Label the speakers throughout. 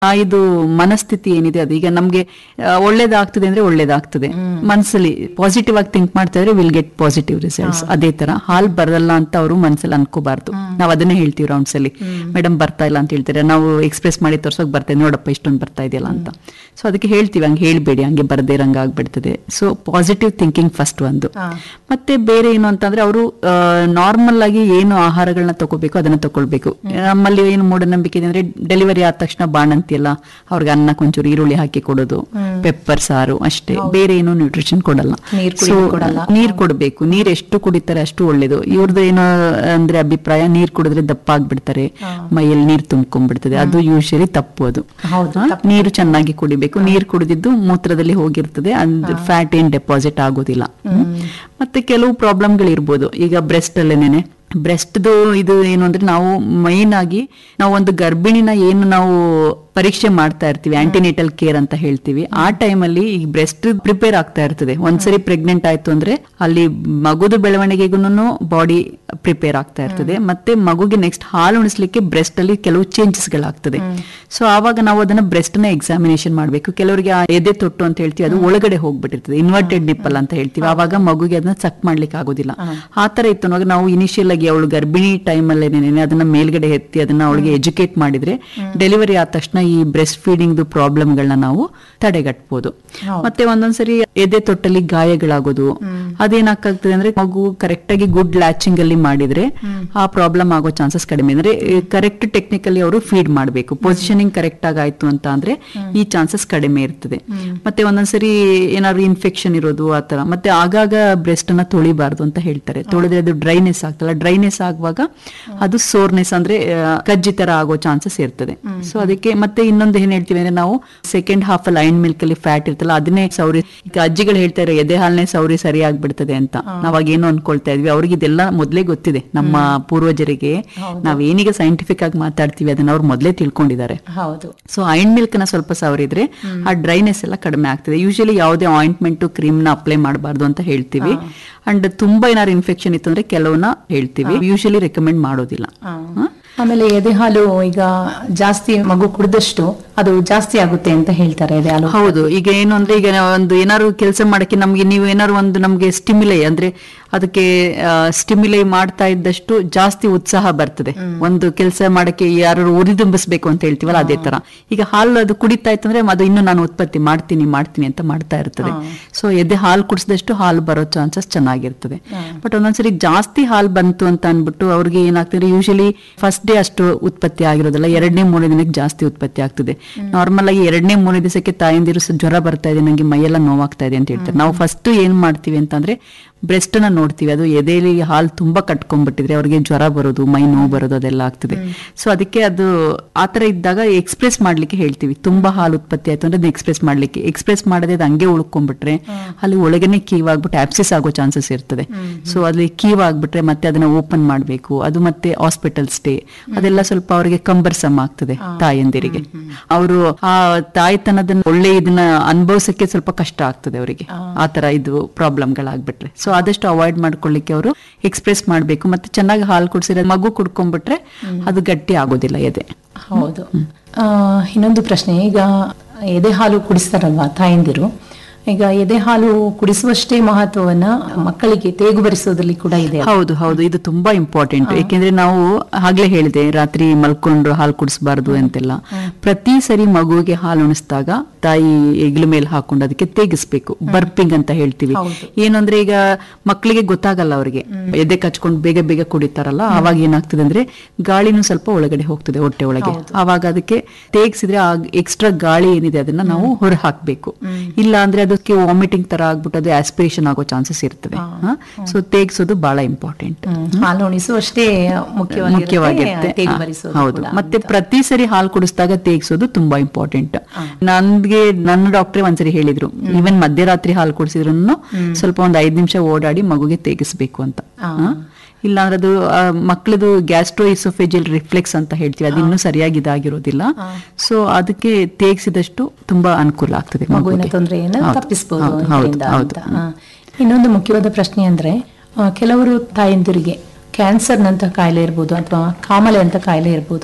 Speaker 1: ಆ ಇದು ಮನಸ್ಥಿತಿ ಏನಿದೆ ಅದು ಈಗ ನಮ್ಗೆ ಆ, ಒಳ್ಳೇದಾಗ್ತದೆ ಅಂದ್ರೆ ಒಳ್ಳೇದಾಗ್ತದೆ ಮನ್ಸಲ್ಲಿ ಪಾಸಿಟಿವ್ ಆಗಿ ಥಿಂಕ್ ಮಾಡ್ತಾ ಇದ್ರೆ ವಿಲ್ ಗೆಟ್ ಪಾಸಿಟಿವ್ ರಿಸಲ್ಟ್ಸ್ ಅದೇ ತರ ಹಾಲ್ ಬರಲ್ಲ ಅಂತ ಅವರು ಮನ್ಸಲ್ಲಿ ಅನ್ಕೋಬಾರ್ದು ನಾವು ಅದನ್ನೇ ಹೇಳ್ತೀವಿ ರೌಂಡ್ಸ್ ಅಲ್ಲಿ ಮೇಡಮ್ ಬರ್ತಾ ಇಲ್ಲ ಅಂತ ಹೇಳ್ತಾರೆ ನಾವು ಎಕ್ಸ್ಪ್ರೆಸ್ ಮಾಡಿ ತೋರ್ಸೋಕ್ ಬರ್ತಾ ಇದೆ ನೋಡಪ್ಪ ಇಷ್ಟೊಂದು ಬರ್ತಾ ಇದೆಯಲ್ಲ ಅಂತ ಸೊ ಅದಕ್ಕೆ ಹೇಳ್ತೀವಿ ಹಂಗೆ ಹೇಳ್ಬೇಡಿ ಹಂಗೆ ಬರದೇ ಇರಂಗ ಆಗ್ಬಿಡ್ತದೆ ಸೊ ಪಾಸಿಟಿವ್ ಥಿಂಕಿಂಗ್ ಫಸ್ಟ್ ಒಂದು ಮತ್ತೆ ಬೇರೆ ಏನು ಅಂತಂದ್ರೆ ಅವರು ನಾರ್ಮಲ್ ಆಗಿ ಏನು ಆಹಾರಗಳನ್ನ ತಗೋಬೇಕು ಅದನ್ನ ತಗೊಳ್ಬೇಕು ನಮ್ಮಲ್ಲಿ ಏನು ಮೂಢನಂಬಿಕೆ ಇದೆ ಅಂದ್ರೆ ಡೆಲಿವರಿ ಆದ ತಕ್ಷಣ ಬಾಣಂತಿಯಲ್ಲ ಅವ್ರಿಗೆ ಅನ್ನ ಕೊಂಚೂರು ಈರುಳ್ಳಿ ಹಾಕಿ ಕೊಡೋದು ಪೆಪ್ಪರ್ ಸಾರು ಅಷ್ಟೇ ಬೇರೆ ಏನು ನ್ಯೂಟ್ರಿಷನ್ ಕೊಡಲ್ಲ
Speaker 2: ನೀರ್
Speaker 1: So,
Speaker 2: ಕುಡಿಯೋಕ್ ಕೊಡಲ್ಲ.
Speaker 1: ನೀರ್ ಕೊಡಬೇಕು ನೀರ್ ಎಷ್ಟು ಕುಡಿತಾರೆ ಅಷ್ಟು ಒಳ್ಳೇದು ಇವ್ರದ್ದು ಏನು ಅಂದ್ರೆ ಅಭಿಪ್ರಾಯ ನೀರ್ ಕುಡಿದ್ರೆ ದಪ್ಪ ಆಗ್ಬಿಡ್ತಾರೆ ಮೈಯಲ್ಲಿ ನೀರ್ ತುಂಬ್ಕೊಂಡ್ಬಿಡ್ತದೆ ಅದು ಯೂಶಲಿ ತಪ್ಪು ಅದು
Speaker 2: ಹೌದು,
Speaker 1: ಹಾ? ನೀರು ಚೆನ್ನಾಗಿ ಕುಡಿಬೇಕು ನೀರು ಕುಡಿದಿದ್ದು ಮೂತ್ರದಲ್ಲಿ ಹೋಗಿರ್ತದೆ ಅದು ಫ್ಯಾಟ್ ಏನ್ ಡೆಪಾಸಿಟ್ ಆಗೋದಿಲ್ಲ ಹ್ಮ್. ಮತ್ತೆ ಕೆಲವು ಪ್ರಾಬ್ಲಮ್ಗಳು ಇರ್ಬೋದು ಈಗ ಬ್ರೆಸ್ಟ್ ಅಲ್ಲೇನೆ ಬ್ರೆಸ್ಟ್ದು ಇದು ಏನು ಅಂದ್ರೆ ನಾವು ಮೈನ್ ಆಗಿ ನಾವು ಒಂದು ಗರ್ಭಿಣಿನ ಏನು ನಾವು ಪರೀಕ್ಷೆ ಮಾಡ್ತಾ ಇರ್ತೀವಿ ಆಂಟಿನೇಟಲ್ ಕೇರ್ ಅಂತ ಹೇಳ್ತೀವಿ ಆ ಟೈಮಲ್ಲಿ ಈ ಬ್ರೆಸ್ಟ್ ಪ್ರಿಪೇರ್ ಆಗ್ತಾ ಇರ್ತದೆ ಒಂದ್ಸರಿ ಪ್ರೆಗ್ನೆಂಟ್ ಆಯ್ತು ಅಂದ್ರೆ ಅಲ್ಲಿ ಮಗುದು ಬೆಳವಣಿಗೆಗೂ ಬಾಡಿ ಪ್ರಿಪೇರ್ ಆಗ್ತಾ ಇರ್ತದೆ ಮತ್ತೆ ಮಗುಗೆ ನೆಕ್ಸ್ಟ್ ಹಾಲು ಉಣಿಸ್ಲಿಕ್ಕೆ ಬ್ರೆಸ್ಟ್ ಅಲ್ಲಿ ಕೆಲವು ಚೇಂಜಸ್ ಗಳಾಗ್ತದೆ ಸೊ ಆವಾಗ ನಾವು ಅದನ್ನ ಬ್ರೆಸ್ಟ್ ನ ಎಕ್ಸಾಮಿನೇಷನ್ ಮಾಡಬೇಕು ಕೆಲವರಿಗೆ ಆ ಎದೆ ತೊಟ್ಟು ಅಂತ ಹೇಳ್ತೀವಿ ಅದು ಒಳಗಡೆ ಹೋಗ್ಬಿಟ್ಟಿರ್ತದೆ ಇನ್ವರ್ಟೆಡ್ ನಿಪ್ಪಲ್ ಅಂತ ಹೇಳ್ತೀವಿ ಆವಾಗ ಮಗುಗೆ ಅದನ್ನ ಚೆಕ್ ಮಾಡ್ಲಿಕ್ಕೆ ಆಗೋದಿಲ್ಲ ಆ ತರ ಇತ್ತು ಅನ್ನುವಾಗ ನಾವು ಇನಿಷಿಯಲ್ ಆಗಿ ಅವಳು ಗರ್ಭಿಣಿ ಟೈಮ್ ಅಲ್ಲೇನೆ ಅದನ್ನ ಮೇಲ್ಗಡೆ ಎತ್ತಿ ಅದನ್ನ ಅವಳಿಗೆ ಎಜುಕೇಟ್ ಮಾಡಿದ್ರೆ ಡೆಲಿವರಿ ಆದ ತಕ್ಷಣ ಈ ಬ್ರೆಸ್ಟ್ ಫೀಡಿಂಗ್ ಪ್ರಾಬ್ಲಮ್ಗಳನ್ನ ನಾವು ತಡೆಗಟ್ಬೋದು ಮತ್ತೆ ಒಂದೊಂದ್ಸರಿ ಎದೆ ತೊಟ್ಟಲ್ಲಿ ಗಾಯಗಳಾಗೋದು ಅದೇನಾಗ್ತದೆ ಅಂದ್ರೆ ಮಗು ಕರೆಕ್ಟ್ ಆಗಿ ಗುಡ್ ಲ್ಯಾಚಿಂಗ್ ಅಲ್ಲಿ ಮಾಡಿದ್ರೆ ಆ ಪ್ರಾಬ್ಲಮ್ ಆಗೋ ಚಾನ್ಸಸ್ ಕಡಿಮೆ ಅಂದ್ರೆ ಕರೆಕ್ಟ್ ಟೆಕ್ನಿಕಲಿ ಅವರು ಫೀಡ್ ಮಾಡಬೇಕು ಪೊಸಿಷನಿಂಗ್ ಕರೆಕ್ಟ್ ಆಗಾಯ್ತು ಅಂತ ಅಂದ್ರೆ ಈ ಚಾನ್ಸಸ್ ಕಡಿಮೆ ಇರ್ತದೆ ಮತ್ತೆ ಒಂದೊಂದ್ಸರಿ ಏನಾದ್ರು ಇನ್ಫೆಕ್ಷನ್ ಇರೋದು ಆ ತರ ಮತ್ತೆ ಆಗಾಗ ಬ್ರೆಸ್ಟ್ ಅನ್ನ ತೊಳಿಬಾರ್ದು ಅಂತ ಹೇಳ್ತಾರೆ ತೊಳೆದ್ರೆ ಅದು ಡ್ರೈನೆಸ್ ಆಗ್ತಲ್ಲ ಡ್ರೈನೆಸ್ ಆಗುವಾಗ ಅದು ಸೋರ್ನೆಸ್ ಅಂದ್ರೆ ಆ, ಕಜ್ಜಿ ತರ ಆಗೋ ಚಾನ್ಸಸ್ ಇರ್ತದೆ ಸೊ ಅದಕ್ಕೆ ಮತ್ತೆ ಇನ್ನೊಂದು ಏನ್ ಹೇಳ್ತೀವಿ ಅಂದ್ರೆ ನಾವು ಸೆಕೆಂಡ್ ಹಾಫ್ ಅಲ್ಲಿ ಐನ್ ಮಿಲ್ಕ್ ಅಲ್ಲಿ ಫ್ಯಾಟ್ ಇರ್ತಲ್ಲ ಅದನ್ನೇ ಸೌರಿ ಈಗ ಅಜ್ಜಿಗಳು ಹೇಳ್ತಾರೆ ಎದೆ ಹಾಲ್ನೇ ಸೌರಿ ಸರಿ ಆಗ್ಬಿಡ್ತದೆ ಅಂತ ನಾವಾಗ ಏನು ಅನ್ಕೊಳ್ತಾ ಇದ್ವಿ ಅವ್ರಿಗೆ ಇದೆಲ್ಲ ಮೊದ್ಲೇ ಗೊತ್ತಿದೆ ನಮ್ಮ ಪೂರ್ವಜರಿಗೆ ನಾವೇನೀಗ ಸೈಂಟಿಫಿಕ್ ಆಗಿ ಮಾತಾಡ್ತೀವಿ ಅದನ್ನ ಅವ್ರು ಮೊದ್ಲೇ ತಿಳ್ಕೊಂಡಿದ್ದಾರೆ
Speaker 2: ಹೌದು
Speaker 1: ಸೊ ಐಂಡ್ ಮಿಲ್ಕ್ ನ ಸ್ವಲ್ಪ ಸವರಿದ್ರೆ ಆ ಡ್ರೈನೆಸ್ ಎಲ್ಲ ಕಡಿಮೆ ಆಗ್ತದೆ ಯೂಶಲಿ ಯಾವುದೇ ಆಯಿಂಟ್ಮೆಂಟ್ ಕ್ರೀಮ್ ನ ಅಪ್ಲೈ ಮಾಡಬಾರ್ದು ಅಂತ ಹೇಳ್ತೀವಿ ಅಂಡ್ ತುಂಬಾ ಏನಾದ್ರು ಇನ್ಫೆಕ್ಷನ್ ಇತ್ತು ಅಂದ್ರೆ ಕೆಲವನ್ನ ಹೇಳ್ತೀವಿ ಯೂಶಲಿ ರೆಕಮೆಂಡ್ ಮಾಡೋದಿಲ್ಲ ಹ?
Speaker 2: ಆಮೇಲೆ ಎದೆ ಹಾಲು ಈಗ ಜಾಸ್ತಿ ಮಗು ಕುಡಿದಷ್ಟು ಅದು ಜಾಸ್ತಿ ಆಗುತ್ತೆ ಅಂತ ಹೇಳ್ತಾರೆ ಎದೆ ಹಾಲು
Speaker 1: ಹೌದು ಈಗ ಏನು ಅಂದ್ರೆ ಈಗ ಒಂದು ಏನಾದ್ರು ಕೆಲಸ ಮಾಡಕ್ಕೆ ನಮ್ಗೆ ನೀವು ಏನಾದ್ರು ಒಂದು ನಮ್ಗೆ ಸ್ಟಿಮ್ಯುಲೈ ಅಂದ್ರೆ ಅದಕ್ಕೆ ಸ್ಟಿಮ್ಯುಲೈ ಮಾಡ್ತಾ ಇದ್ದಷ್ಟು ಜಾಸ್ತಿ ಉತ್ಸಾಹ ಬರ್ತದೆ ಒಂದು ಕೆಲಸ ಮಾಡಕ್ಕೆ ಯಾರು ಉರಿದುಂಬಿಸ್ಬೇಕು ಅಂತ ಹೇಳ್ತೀವಲ್ಲ ಅದೇ ತರ ಈಗ ಹಾಲು ಅದು ಕುಡಿತಾ ಇತ್ತು ಅಂದ್ರೆ ಅದು ಇನ್ನು ನಾನು ಉತ್ಪತ್ತಿ ಮಾಡ್ತೀನಿ ಮಾಡ್ತೀನಿ ಅಂತ ಮಾಡ್ತಾ ಇರ್ತದೆ ಸೊ ಎದೆ ಹಾಲು ಕುಡಿಸಿದಷ್ಟು ಹಾಲು ಬರೋ ಚಾನ್ಸಸ್ ಚೆನ್ನಾಗಿರ್ತದೆ ಬಟ್ ಒಂದೊಂದ್ಸರಿ ಜಾಸ್ತಿ ಹಾಲು ಬಂತು ಅಂತ ಅನ್ಬಿಟ್ಟು ಅವ್ರಿಗೆ ಏನಾಗ್ತದೆ ಯೂಶಲಿ ಫಸ್ಟ್ ಡೇ ಅಷ್ಟು ಉತ್ಪತ್ತಿ ಆಗಿರೋದಿಲ್ಲ ಎರಡನೇ ಮೂರನೇ ದಿನಕ್ಕೆ ಜಾಸ್ತಿ ಉತ್ಪತ್ತಿ ಆಗ್ತದೆ ನಾರ್ಮಲ್ ಆಗಿ ಎರಡನೇ ಮೂರನೇ ದಿವಸಕ್ಕೆ ತಾಯಂದಿರು ಸ- ಜ್ವರ ಬರ್ತಾ ಇದೆ ನಂಗೆ ಮೈಯೆಲ್ಲ ನೋವಾಗ್ತಾ ಇದೆ ಅಂತ ಹೇಳ್ತಾರೆ ನಾವು ಫಸ್ಟ್ ಏನ್ ಮಾಡ್ತೀವಿ ಅಂತಂದ್ರೆ ಬ್ರೆಸ್ಟ್ ನ ನೋಡ್ತೀವಿ ಅದು ಎದೆಯಲ್ಲಿ ಹಾಲು ತುಂಬಾ ಕಟ್ಕೊಂಡ್ಬಿಟ್ಟಿದ್ರೆ ಅವ್ರಿಗೆ ಜ್ವರ ಬರೋದು ಮೈ ನೋವು ಬರೋದು ಅದೆಲ್ಲ ಆಗ್ತದೆ ಸೊ ಅದಕ್ಕೆ ಅದು ಆತರ ಇದ್ದಾಗ ಎಕ್ಸ್ಪ್ರೆಸ್ ಮಾಡ್ಲಿಕ್ಕೆ ಹೇಳ್ತೀವಿ ತುಂಬಾ ಹಾಲು ಉತ್ಪತ್ತಿ ಆಯ್ತು ಅಂದ್ರೆ ಎಕ್ಸ್ಪ್ರೆಸ್ ಮಾಡ್ಲಿಕ್ಕೆ ಎಕ್ಸ್ಪ್ರೆಸ್ ಮಾಡದೆ ಅದು ಹಂಗೆ ಉಳ್ಕೊಂಡ್ಬಿಟ್ರೆ ಅಲ್ಲಿ ಒಳಗನೆ ಕೀವ್ ಆಗ್ಬಿಟ್ಟು ಆಪ್ಸಿಸ್ ಆಗೋ ಚಾನ್ಸಸ್ ಇರ್ತದೆ ಸೊ ಅಲ್ಲಿ ಕೀವ್ ಆಗ್ಬಿಟ್ರೆ ಮತ್ತೆ ಅದನ್ನ ಓಪನ್ ಮಾಡ್ಬೇಕು ಅದು ಮತ್ತೆ ಹಾಸ್ಪಿಟಲ್ ಸ್ಟೇ ಅದೆಲ್ಲ ಸ್ವಲ್ಪ ಅವರಿಗೆ ಕಂಬರ್ಸಮ್ ಆಗ್ತದೆ ತಾಯಂದಿರಿಗೆ ಅವರು ಆ ತಾಯ್ತನದನ್ನ ಒಳ್ಳೆ ಇದನ್ನ ಅನುಭವಿಸಕ್ಕೆ ಸ್ವಲ್ಪ ಕಷ್ಟ ಆಗ್ತದೆ ಅವರಿಗೆ ಆ ತರ ಇದು ಪ್ರಾಬ್ಲಮ್ಗಳಾಗ್ಬಿಟ್ರೆ ಸೊ ಆದಷ್ಟು ಅವಾಯ್ಡ್ ಮಾಡ್ಕೊಳ್ಳಿಕ್ಕೆ ಅವರು ಎಕ್ಸ್ಪ್ರೆಸ್ ಮಾಡ್ಬೇಕು ಮತ್ತೆ ಚೆನ್ನಾಗಿ ಹಾಲು ಕುಡಿಸಿದ್ರೆ ಮಗು ಕುಡ್ಕೊಂಡ್ಬಿಟ್ರೆ ಅದು ಗಟ್ಟಿ ಆಗೋದಿಲ್ಲ ಎದೆ
Speaker 2: ಹೌದು ಆ, ಇನ್ನೊಂದು ಪ್ರಶ್ನೆ ಈಗ ಎದೆ ಹಾಲು ಕುಡಿಸ್ತಾರಲ್ವಾ ತಾಯಂದಿರು ಈಗ ಎದೆ ಹಾಲು ಕುಡಿಸುವಷ್ಟೇ ಮಹತ್ವವನ್ನ ಮಕ್ಕಳಿಗೆ ತೇಗು ಬರಿಸೋದ್ರಲ್ಲಿ ಕೂಡ ಇದೆ
Speaker 1: ಹೌದು ಹೌದು ಇದು ತುಂಬಾ ಇಂಪಾರ್ಟೆಂಟ್ ಯಾಕೆಂದ್ರೆ ನಾವು ಆಗ್ಲೇ ಹೇಳಿದೆ ರಾತ್ರಿ ಮಲ್ಕೊಂಡ್ರು ಹಾಲು ಕುಡಿಸಬಾರ್ದು ಅಂತೆಲ್ಲ ಪ್ರತಿ ಸರಿ ಮಗುವಿಗೆ ಹಾಲು ಉಣಿಸಿದಾಗ ತಾಯಿ ಎಗ್ಲ ಮೇಲೆ ಹಾಕೊಂಡು ಅದಕ್ಕೆ ತೆಗಿಸ್ಬೇಕು ಬರ್ಪಿಂಗ್ ಅಂತ ಹೇಳ್ತೀವಿ ಏನಂದ್ರೆ ಈಗ ಮಕ್ಕಳಿಗೆ ಗೊತ್ತಾಗಲ್ಲ ಅವ್ರಿಗೆ ಎದೆ ಕಚ್ಕೊಂಡು ಬೇಗ ಬೇಗ ಕುಡಿತಾರಲ್ಲ ಅವಾಗ ಏನಾಗ್ತದೆ ಅಂದ್ರೆ ಗಾಳಿನೂ ಸ್ವಲ್ಪ ಒಳಗಡೆ ಹೋಗ್ತದೆ ಹೊಟ್ಟೆ ಒಳಗೆ ಅವಾಗ ಅದಕ್ಕೆ ತೇಗ್ಸಿದ್ರೆ ಆ ಎಕ್ಸ್ಟ್ರಾ ಗಾಳಿ ಏನಿದೆ ಅದನ್ನ ನಾವು ಹೊರ ಹಾಕ್ಬೇಕು ಇಲ್ಲ ಅಂದ್ರೆ ಅದಕ್ಕೆ ವಾಮಿಟಿಂಗ್ ತರ ಆಗ್ಬಿಟ್ಟು ಅದು ಆಸ್ಪಿರೇಷನ್ ಆಗೋ ಚಾನ್ಸಸ್ ಇರ್ತದೆ ಸೊ ತೇಗ್ಸೋದು ಬಹಳ ಇಂಪಾರ್ಟೆಂಟ್
Speaker 2: ಹ್ಮ್. ಹಾಲು ಉಣಿಸುವಷ್ಟೇ ಮುಖ್ಯವಾಗಿರುತ್ತೆ
Speaker 1: ಮುಖ್ಯವಾಗಿರುತ್ತೆ
Speaker 2: ತೇಗು
Speaker 1: ಹಾ,
Speaker 2: ಬರಿಸೋದು
Speaker 1: ಹೌದು
Speaker 2: ಕೂಡ.
Speaker 1: ಮತ್ತೆ ಪ್ರತಿ ಸರಿ ಹಾಲು ಕುಡಿಸಿದಾಗ ತೇಗ್ಸೋದು ತುಂಬಾ ಇಂಪಾರ್ಟೆಂಟ್ ನನ್ಗೆ ನನ್ನ ಡಾಕ್ಟ್ರೇ ಒಂದ್ಸರಿ ಹೇಳಿದ್ರು ಈವನ್ ಮಧ್ಯರಾತ್ರಿ ಹಾಲು ಕುಡಿಸಿದ್ರು ಸ್ವಲ್ಪ ಒಂದ್ ಐದ್ ನಿಮಿಷ ಓಡಾಡಿ ಮಗುಗೆ ತೇಗಿಸ್ಬೇಕು ಅಂತ ಹಾ? ಇಲ್ಲಾಂದ್ರೆ ಅದು ಆ, ಮಕ್ಳದು ಗ್ಯಾಸ್ಟ್ರೋ ಇಸೋಫೆಜಿಯಲ್ ರಿಫ್ಲೆಕ್ಸ್ ಅಂತ ಹೇಳ್ತೀವಿ ಅದು ಇನ್ನೂ ಸರಿಯಾಗಿ ಇದಾಗಿರೋದಿಲ್ಲ ಸೊ ಅದಕ್ಕೆ ತೇಗ್ಸಿದಷ್ಟು ತುಂಬಾ ಅನುಕೂಲ ಆಗ್ತದೆ
Speaker 2: ಮಗುವಿನ
Speaker 1: ಮಗುಗೆ.
Speaker 2: ತೊಂದರೆಯನ್ನು
Speaker 1: ಹೌದು,
Speaker 2: ತಪ್ಪಿಸಬಹುದು
Speaker 1: ಹೌದು, ಹೌದು,
Speaker 2: ಇದರಿಂದ
Speaker 1: ಹೌದು.
Speaker 2: ಅಂತ ಹಾ. ಇನ್ನೊಂದು ಮುಖ್ಯವಾದ ಪ್ರಶ್ನೆ ಅಂದ್ರೆ ಆ, ಕೆಲವರು ತಾಯಂದಿರಿಗೆ ಕ್ಯಾನ್ಸರ್ನಂತ ಕಾಯಿಲೆ ಇರ್ಬೋದು ಅಥವಾ ಕಾಮಲೆ ಅಂತ ಕಾಯಿಲೆ ಇರ್ಬೋದು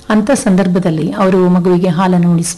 Speaker 2: ಅಂತ ಸಂದರ್ಭದಲ್ಲಿ ಅವರು ಮಗುವಿಗೆ ಹಾಲನ್ನು ಉಣಿಸ್